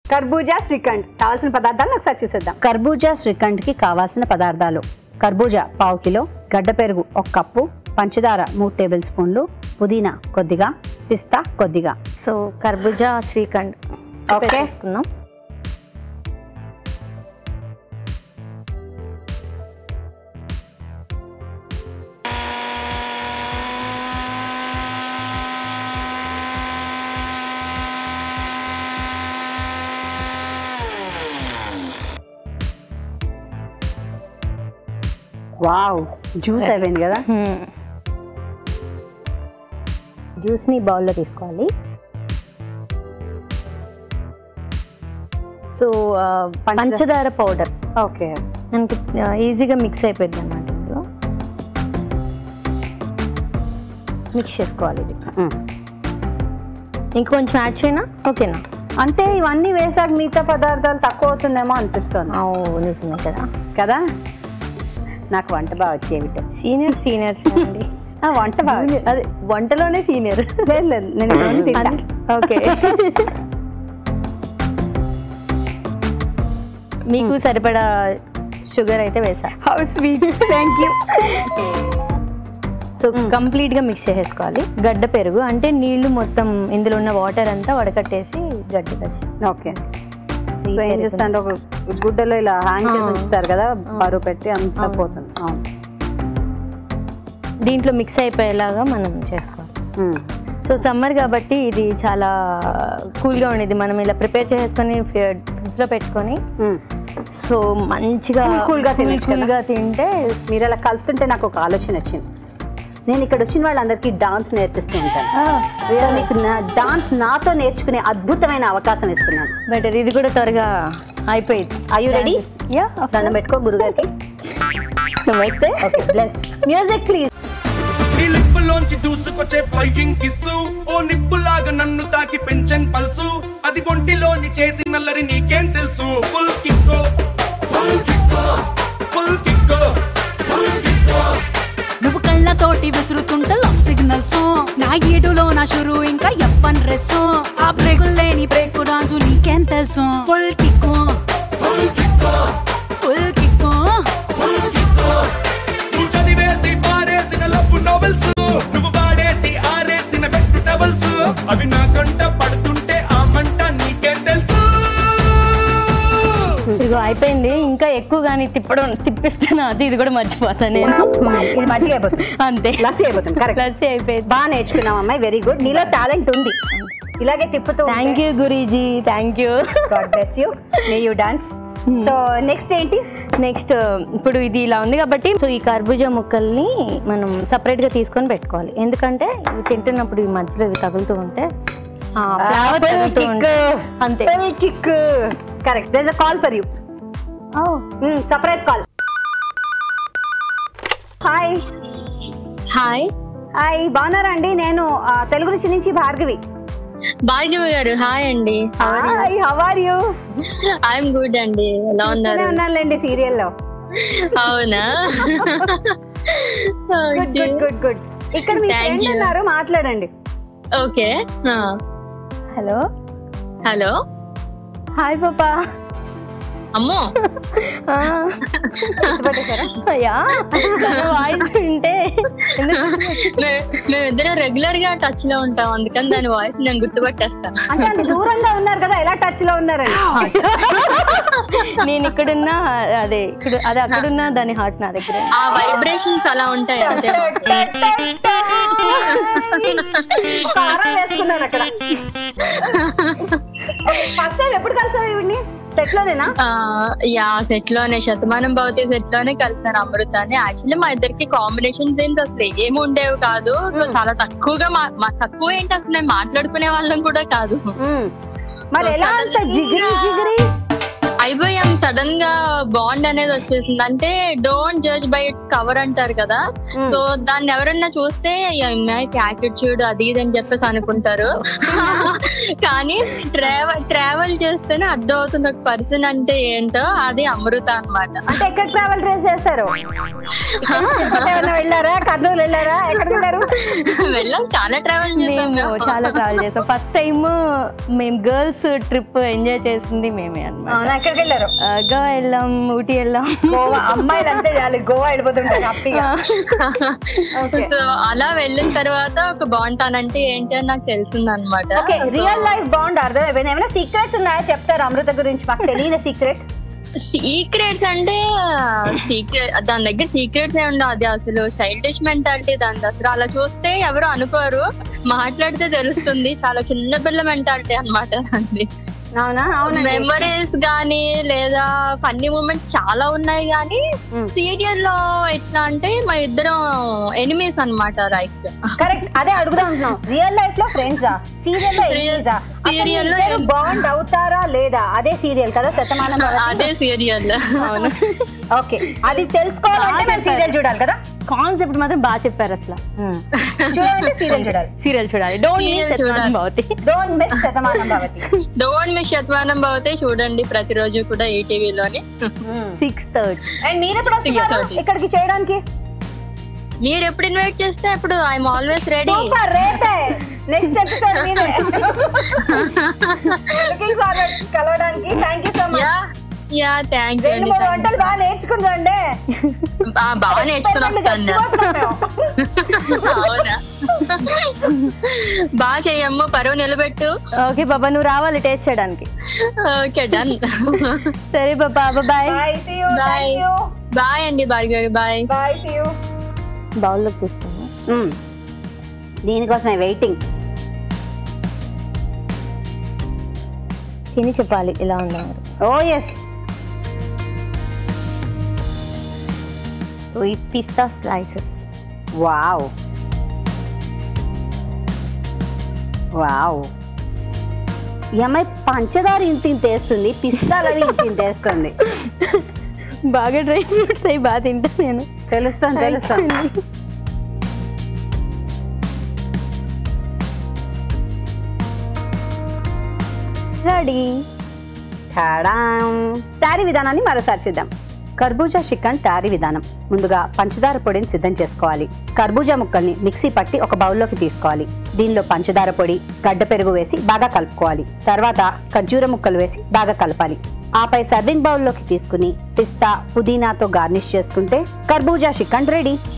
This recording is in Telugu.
కర్బూజా శ్రీఖండ్ కావాల్సిన పదార్థాలు ఒకసారి చూసేద్దాం కర్బూజా శ్రీఖండ్కి కావాల్సిన పదార్థాలు కర్బూజా పావు కిలో గడ్డ పెరుగు ఒక కప్పు పంచదార మూడు టేబుల్ స్పూన్లు పుదీనా కొద్దిగా పిస్తా కొద్దిగా సో కర్బూజా శ్రీఖండ్ ఓకే. చేసుకుందాం వావ్ జ్యూస్ అయిపోయింది కదా జ్యూస్ని బౌల్లో తీసుకోవాలి సో పంచదార పౌడర్ ఓకే మనకి ఈజీగా మిక్స్ అయిపోయింది అనమాట ఇందులో మిక్స్ చేసుకోవాలి ఇది ఇంకొంచెం యాడ్ చేయనా ఓకేనా అంటే ఇవన్నీ వేసాక మిగతా పదార్థాలు తక్కువ అవుతుందేమో అనిపిస్తుంది ఓ నిజమే కదా కదా నాకు వంట బాగా వచ్చేవి సీనియర్ సీనియర్స్ అండి వంట బాగా వచ్చేది. అదే వంటలోనే సీనియర్ లేదు లేదు నేను ఇవన్నీ తింటా. ఓకే మీకు సరిపడా షుగర్ అయితే వేసా how sweet thank you so complete గా మిక్స్ చేసేసుకోవాలి గడ్డ పెరుగు అంటే నీళ్లు మొత్తం ఇందులో ఉన్న వాటర్ అంతా వడకట్టేసి గడ్డ కచ్చి ఓకే సో ఏం చేస్తాంటే ఒక గుడ్డలో ఇలా హ్యాంగ్ చేసి ఆ. ఉంచుతారు కదా ఆ. బరువు పెట్టి అంత అవును. పోతుంది అవును దీంట్లో మిక్స్ అయిపోయేలాగా మనం చేసుకోవాలి ఉమ్. సో సమ్మర్ కాబట్టి ఇది చాలా కూల్గా ఉండేది మనం ఇలా ప్రిపేర్ చేసుకొని ఫ్రిడ్జ్లో పెట్టుకొని ఉమ్. సో మంచిగా Cool cool గా తినొచ్చు కదా? కూల్గా తింటే మీరు అలా కలుస్తుంటే నాకు ఒక ఆలోచన వచ్చింది నేను ఇక్కడ వచ్చిన వాళ్ళందరికీ డాన్స్ నేర్పిస్తూ ఉంటాను వీళ్ళ మీకు నా డాన్స్ నాతో నేర్చుకునే అద్భుతమైన అవకాశం ఇస్తున్నాను బెటర్ ఇది కూడా త్వరగా అయిపోయింది Are you ready? యా దండం పెట్టుకో గురుగారికి నమస్తే ఓకే బ్లెస్డ్ మ్యూజిక్ ప్లీజ్ నీ లిప్పులోంచి దూసుకొచ్చే ఫ్లైయింగ్ కిస్సు ఓ నిప్పులాగా నన్ను తాకి పెంచన్ పల్సు అది ఒంటిలోని చేసి నల్లరి నీకేం తెలుసు ఫుల్ కిస్కో ఫుల్ కిస్కో ఫుల్ కిస్కో ఫుల్ కిస్కో నువ్వు కళ్ళతోటి విసురుతుంటే లవ్ సిగ్నల్స్ నా ఈడులో నా షురు ఇంకా ఎప్పన్ డ్రెస్ ఆ బ్రేకులు లేని బ్రేక్ డాన్స్ నీకేం తెలుసు ఫుల్ కిక్కు ఫుల్ కిస్కో ఫుల్ కిక్కు ఫుల్ కిస్కో నువ్వు చదివేసి పారేసిన లవ్ నోవెల్స్ నువ్వు వాడేసి ఆరేసిన బెస్ట్ డబల్స్ అవి నా కంట పడుతుంటే ఆ మంట నీకేం తెలుసు ఇదిగో అయిపోయింది ఇంకా ఎక్కువ కానీ తిప్పడం తిప్పిస్తాను అది ఇది కూడా మర్చిపోతాను నేను ఇది మజ్జిగ అయిపోతుంది అంతే లస్సీ అయిపోతుంది కరెక్ట్ లస్సీ అయిపోయింది బాగా నేర్చుకున్నాం అమ్మాయి వెరీ గుడ్ నీలో టాలెంట్ ఉంది ఇలాగే తిప్పుతూ థ్యాంక్ యూ గురీజీ thank you God bless you may you dance so next ఏంటి నెక్స్ట్ ఇప్పుడు ఇది ఇలా ఉంది కాబట్టి సో ఈ కర్బూజా ముక్కల్ని మనం separate గా తీసుకొని పెట్టుకోవాలి ఎందుకంటే ఇవి తింటున్నప్పుడు ఈ మధ్యలో ఇవి తగులుతూ ఉంటే ఆ flower తగులుతూ ఉంటే అంతే kick correct there a call for you surprise call hi hi hi బాగున్నారా అండి నేను ఆ, తెలుగు రుచి నుంచి భార్గవి భార్గవి గారు హాయ్ అండి hi how are you I'm good అండి ఎలా ఉన్నారు ఉన్నానులేండి సీరియల్లో అవునా గుడ్ గుడ్ గుడ్ గుడ్ ఇక్కడ మీ Thank ఫ్రెండ్ you. ఉన్నారు మాట్లాడండి ఓకే హలో హలో హాయ్ పాపా అమ్మో అయ్యా వాయిస్ వింటే ఎందుకు మే- మేమిద్దరం రెగ్యులర్ గా టచ్ లో ఉంటాం అందుకని దాని వాయిస్ నేను గుర్తుపట్టేస్తాను అంటే అంత దూరంగా ఉన్నారు కదా ఎలా టచ్ లో ఉన్నారండి నేను ఇక్కడున్నా అదే ఇక్కడ అదే అక్కడున్నా దాని హార్ట్ నా దగ్గర ఆ వైబ్రేషన్స్ అలా ఉంటాయి అంతే కారం వేసుకున్నారు అక్కడ ఫస్ట్ టైం ఎప్పుడు కలిసావు ఇవన్నీ సెట్ లోనేనా ఆ, యా సెట్ లోనే శతమానం భవతి సెట్ లోనే కలిసాను అమృతాన్ని యాక్చువల్లీ మా ఇద్దరికి కాంబినేషన్ సీన్స్ అసలు ఏమి ఉండేవి కాదు సో చాలా తక్కువగా మా- మా తక్కువ ఏంటి అసలు మేము మాట్లాడుకునే వాళ్ళం కూడా కాదు మ్మ్. మరి ఎలా అంత జిగిరి జిగిరి అయిపోయాం సడన్ గా బాండ్ అనేది వచ్చేసింది అంటే don't judge by its cover అంటారు కదా Hmm. సో దాన్ని ఎవరన్నా చూస్తే ఈ అమ్మాయికి యాటిట్యూడ్ అది ఇది అని చెప్పేసి అనుకుంటారు కానీ ట్రావెల్ ట్రావెల్ చేస్తేనే అర్థం అవుతుంది ఒక పర్సన్ అంటే ఏంటో అది అమృత అన్నమాట అంటే ఎక్కడ ట్రావెల్ ట్రేస్ చేస్తారు తిరుపతి ఏమైనా వెళ్ళారా కర్నూలు వెళ్ళారా ఎక్కడికి వెళ్ళారు వెళ్ళాం చాలా ట్రావెల్ చేసాం మేము చాలా ట్రావెల్ చేసాం ఫస్ట్ టైం మేము గర్ల్స్ ట్రిప్ ఎంజాయ్ చేసింది మేమే అనమాట అవునా ఎక్కడికి వెళ్ళారు గోవా వెళ్ళాం ఊటీ వెళ్ళాం గోవా అమ్మాయిలు అంతే చాలు గోవా వెళ్ళిపోతుంటారు హ్యాపీగా ఓకే సో అలా వెళ్ళిన తర్వాత ఒక బాగుంటానంటే ఏంటి అని నాకు తెలిసింది అనమాట ఓకే రియల్ లైఫ్ బాండ్ అర్థం అయిపోయింది ఏమైనా సీక్రెట్స్ ఉన్నాయా చెప్తారు అమృత గురించి మాకు తెలియని సీక్రెట్ సీక్రెట్స్ అంటే సీక్రెట్ దాని దగ్గర సీక్రెట్స్ ఏ ఉండవు అది అసలు చైల్డిష్ మెంటాలిటీ దాని అసలు అలా చూస్తే ఎవరు అనుకోరు మాట్లాడితే తెలుస్తుంది చాలా చిన్న పిల్ల మెంటాలిటీ అనమాట అది అవునా అవునా మెమరీస్ గానీ లేదా ఫన్నీ మూమెంట్స్ చాలా ఉన్నాయి కానీ Hmm. సీరియల్ లో ఎట్లా అంటే మా ఇద్దరం ఎనిమీస్ అన్నమాట లైక్ కరెక్ట్ అదే అడుగుదా ఉంటున్నాం రియల్ లైఫ్ లో ఫ్రెండ్సా సీరియల్ లో Serial- ఎనిమిసా serial లో em- బాండ్ అవుతారా లేదా అదే సీరియల్ కదా శతమానం అదే సీరియల్ ఓకే అది తెలుసుకోవాలంటే మేము సీరియల్ చూడాలి కదా కాన్సెప్ట్ మాత్రం బాగా చెప్పారు అసలు చూడాలంటే సీరియల్ చూడాలి సీరియల్ చూడాలి Serial చూడాలి. డోంట్ భవతి డోంట్ మిస్ శతమానం భవతి డోంట్ మిస్ శతమానం భవతే చూడండి ప్రతిరోజు కూడా ఈటీవీలోని సిక్స్ థర్టీ అండ్ మీరు ఎప్పుడు వస్తున్నారు thirty. ఇక్కడికి చేయడానికి మీరు ఎప్పుడు ఇన్వైట్ చేస్తే అప్పుడు ఐఎమ్ ఆల్వేస్ రెడీ సూపర్ రేపే నెక్స్ట్ ఎపిసోడ్ మీదే లుకింగ్ ఫార్వర్డ్ కలవడానికి thank you so much yeah yeah thank you రెండు అండి మూడు thank వంటలు బాగా నేర్చుకుందండి you. ఆ, బాగా నేర్చుకుని వస్తాను అవునా బాగా చెయ్యమ్ము పరువు నిలబెట్టు ఓకే బాబా నువ్వు రావాలి టేస్ట్ చేయడానికి ఓకే డన్ సరే బాబా bye bye see you Bye. Thank you bye అండి Bhargavi bye bye see you బౌల్లోకి తీస్తాను దీనికోసమే వెయిటింగ్ తిని చెప్పాలి ఇలా ఉన్నారు ఓ ఎస్ సో ఈ పిస్తా స్లైసెస్ వావ్ వావ్ ఈ అమ్మాయి పంచదార ఇంత ఇంత వేస్తుంది పిస్తాలు అవి ఇంత ఇంత వేస్తుంది బాగా డ్రై ఫ్రూట్స్ అవి బాగా తింటా నేను తెలుస్తాను తెలుస్తాను రెడీ టాడాం. తయారీ విధానాన్ని మరోసారి చూద్దాం కర్బూజా చికెన్ తయారీ విధానం ముందుగా పంచదార పొడిని సిద్ధం చేసుకోవాలి కర్బూజా ముక్కల్ని మిక్సీ పట్టి ఒక బౌల్లోకి తీసుకోవాలి దీనిలో పంచదార పొడి గడ్డ పెరుగు వేసి బాగా కలుపుకోవాలి తర్వాత ఖర్జూర ముక్కలు వేసి బాగా కలపాలి ఆపై సర్వింగ్ బౌల్లోకి తీసుకుని పిస్తా పుదీనాతో గార్నిష్ చేసుకుంటే కర్బూజా చికెన్ రెడీ